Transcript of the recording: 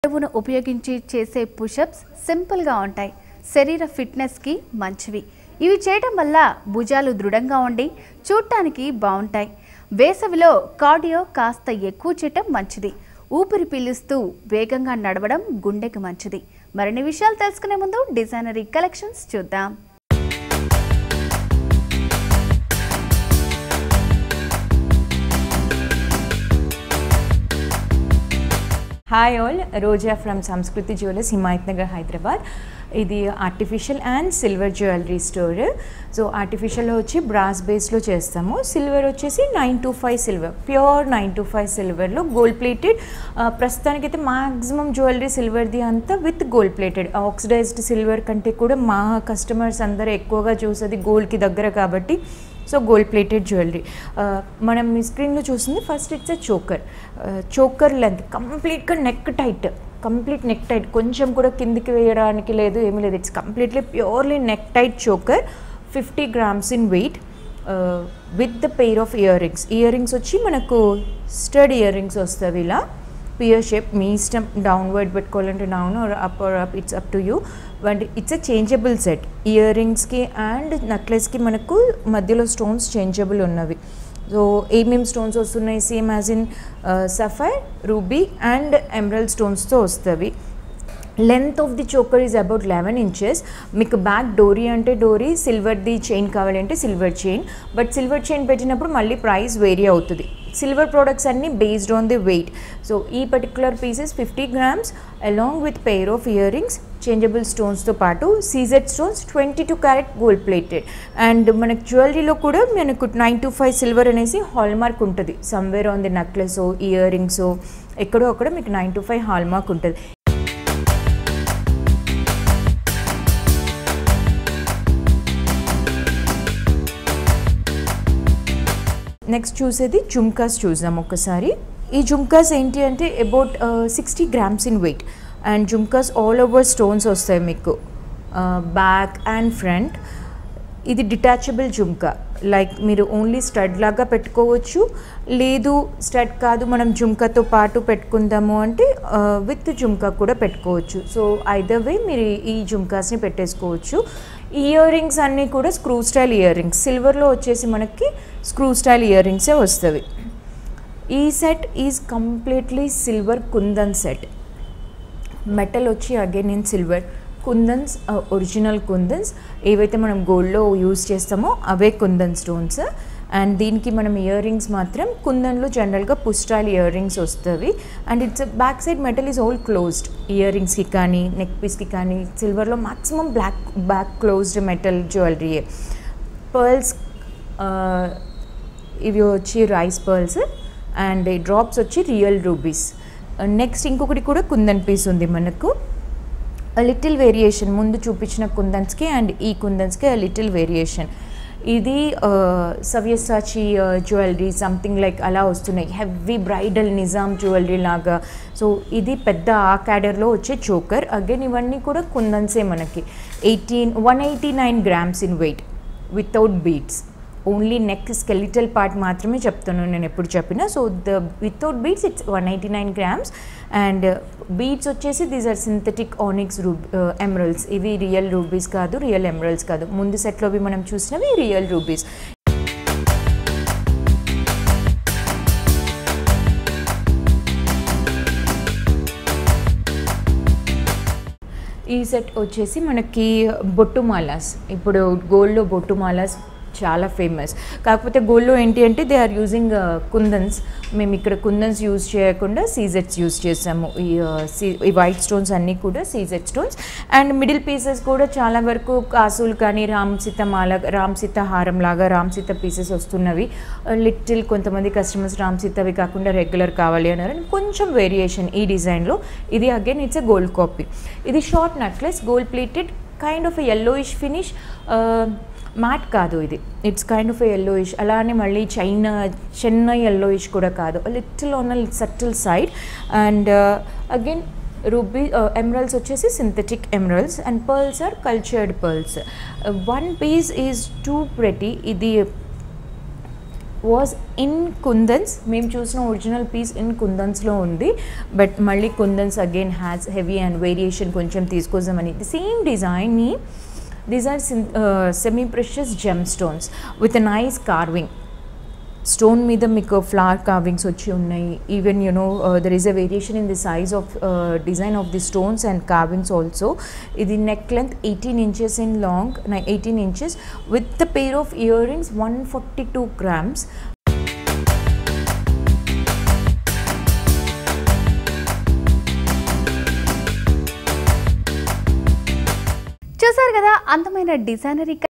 బరువును ఉపయోగించి చేసే పుషప్స్ సింపుల్గా ఉంటాయి శరీర ఫిట్నెస్కి మంచివి ఇవి చేయడం వల్ల భుజాలు దృఢంగా ఉండి చూడటానికి బాగుంటాయి వేసవిలో కార్డియో కాస్త ఎక్కువ చేయటం మంచిది ఊపిరి పీలుస్తూ వేగంగా నడవడం గుండెకి మంచిది మరిన్ని విషయాలు తెలుసుకునే ముందు డిజైనరీ కలెక్షన్స్ చూద్దాం hi all Roja from Sanskriti jewellers Himayat Nagar Hyderabad ఇది artificial and silver jewellery store so ఆర్టిఫిషియల్లో వచ్చి బ్రాస్ బేస్లో చేస్తాము సిల్వర్ వచ్చేసి nine two five silver pure nine two five సిల్వర్లో గోల్డ్ ప్లేటెడ్ ప్రస్తుతానికైతే మాక్సిమం జ్యువెలరీ సిల్వర్ది అంతా with gold plated oxidised silver కంటే కూడా మా కస్టమర్స్ అందరూ ఎక్కువగా చూసేది గోల్డ్కి దగ్గర కాబట్టి సో గోల్డ్ ప్లేటెడ్ జ్యువెలరీ మనం మీ స్క్రీన్లో చూస్తుంది first it's a choker choker length కంప్లీట్గా neck tight complete neck tight కొంచెం కూడా కిందికి వేయడానికి లేదు ఏమీ లేదు it's completely purely neck tight choker fifty grams in weight with the pair of earrings earrings వచ్చి మనకు స్టడ్ ఇయర్ రింగ్స్ వస్తుంది ఇలా పియర్ షేప్ మీ ఇష్టం డౌన్వర్డ్ పెట్టుకోవాలంటే down or up or up it's up to you and it's a changeable set ఇయర్ రింగ్స్కి and నెక్లెస్కి మనకు మధ్యలో స్టోన్స్ చేంజబుల్ ఉన్నవి సో ఏమేమి స్టోన్స్ వస్తున్నాయి same as in sapphire ruby and emerald స్టోన్స్తో వస్తుంది length of the choker is about eleven inches మీకు బ్యాక్ డోరీ అంటే డోరీ సిల్వర్ది చైన్ కావాలంటే silver chain but silver chain పెట్టినప్పుడు మళ్ళీ ప్రైస్ వేరీ అవుతుంది సిల్వర్ ప్రోడక్ట్స్ అన్నీ based on the weight so ఈ particular pieces fifty grams along with pair of earrings changeable స్టోన్స్తో పాటు CZ stones twenty two carat gold plated and మనకు జ్యువెలరీలో కూడా మనకు నైన్ టు ఫైవ్ సిల్వర్ అనేసి హాల్ మార్క్ ఉంటుంది somewhere on the necklace earrings ఎక్కడో అక్కడ మీకు nine two five hallmark ఉంటుంది నెక్స్ట్ చూసేది జుమ్కాస్ చూద్దాం ఒకసారి ఈ జుమ్కాస్ ఏంటి అంటే about sixty grams in weight and jhumkas all over stones వస్తాయి మీకు బ్యాక్ అండ్ ఫ్రంట్ ఇది డిటాచబుల్ జుమ్కా లైక్ మీరు ఓన్లీ స్టడ్ లాగా పెట్టుకోవచ్చు లేదు స్టడ్ కాదు మనం జుమ్కాతో పాటు పెట్టుకుందాము అంటే విత్ జుమ్కా కూడా పెట్టుకోవచ్చు సో ఐదర్ వే మీరు ఈ జుమ్కాస్ని పెట్టేసుకోవచ్చు ఇయర్ రింగ్స్ అన్నీ కూడా స్క్రూ స్టైల్ ఇయర్ రింగ్స్ సిల్వర్లో వచ్చేసి మనకి స్క్రూ స్టైల్ ఇయర్ రింగ్సే వస్తుంది ఈ set is completely silver kundan set metal వచ్చి again in silver kundans original kundans ఏవైతే మనం గోల్డ్లో యూజ్ చేస్తామో అవే కుందన్ స్టోన్స్ అండ్ దీనికి మనం ఇయర్ రింగ్స్ మాత్రం కుందన్లో జనరల్గా పుస్టాయిల్ ఇయర్ రింగ్స్ వస్తుంది and it's back side metal is all closed ఇయర్ రింగ్స్కి కానీ నెక్ పీస్కి కానీ సిల్వర్లో maximum black back closed metal jewellery pearls ఇవి వచ్చి రైస్ పర్ల్స్ అండ్ ఈ డ్రాప్స్ వచ్చి రియల్ రూబీస్ నెక్స్ట్ ఇంకొకటి కూడా కుందన్ పీస్ ఉంది మనకు లిటిల్ వేరియేషన్ ముందు చూపించిన కుందన్స్కి అండ్ ఈ కుందన్స్కి లిటిల్ వేరియేషన్ ఇది సవ్యసాచి జ్యువెలరీ సంథింగ్ లైక్ అలా వస్తున్నాయి హెవీ బ్రైడల్ నిజాం జ్యువెలరీ లాగా సో ఇది పెద్ద ఆ క్యాడర్లో వచ్చే చోకర్ అగైన్ ఇవన్నీ కూడా కుందన్సే మనకి eighteen one eighty nine grams in weight without beads only neck skeletal part మాత్రమే చెప్తాను నేను ఎప్పుడు చెప్పినా so the without beads it's one eighty nine grams and beads వచ్చేసి these are synthetic onyx ruby emeralds ఇవి రియల్ రూబీస్ కాదు real emeralds కాదు ముందు సెట్లోవి మనం చూసినవి రియల్ రూబీస్ ఈ సెట్ వచ్చేసి మనకి బొట్టుమాలాస్ ఇప్పుడు గోల్డ్లో బొట్టుమాలాస్ చాలా ఫేమస్ కాకపోతే గోల్డ్లో ఏంటి అంటే దే ఆర్ యూజింగ్ కుందన్స్ మేము ఇక్కడ కుందన్స్ యూజ్ చేయకుండా సీజెట్స్ యూజ్ చేసాము ఈ ఈ వైట్ స్టోన్స్ అన్నీ కూడా CZ stones and middle pieces కూడా చాలా వరకు కాసులు కానీ రామ్ సీత మాల రామ్ సీత హారం లాగా రామ్ సీత పీసెస్ వస్తున్నవి లిటిల్ కొంతమంది కస్టమర్స్ రామ్ సీతవి కాకుండా రెగ్యులర్ కావాలి అన్నారు కొంచెం వేరియేషన్ ఈ డిజైన్లో ఇది again it's a gold copy ఇది short necklace gold plated kind of yellowish finish matte కాదు ఇది ఇట్స్ కైండ్ ఆఫ్ ఎల్లోయిష్ అలానే మళ్ళీ చైనా చెన్నై ఎల్లోయిష్ కూడా కాదు little on subtle side and again ruby emeralds వచ్చేసి synthetic emeralds and pearls are cultured pearls one piece is too pretty ఇది was in kundans మేము చూసిన ఒరిజినల్ పీస్ ఇన్ కుందన్స్లో ఉంది బట్ మళ్ళీ kundans again has heavy and variation కొంచెం తీసుకొద్దామని the same డిజైన్ని these are semi precious gem stones with nice carving stone మీద మీకు ఫ్లవర్ కార్వింగ్స్ వచ్చి ఉన్నాయి even you know there is a variation in the size of design of the stones and carvings also ఇది neck length eighteen inches in long eighteen inches with the pair of earrings one forty two grams చూసారు కదా అందమైన designery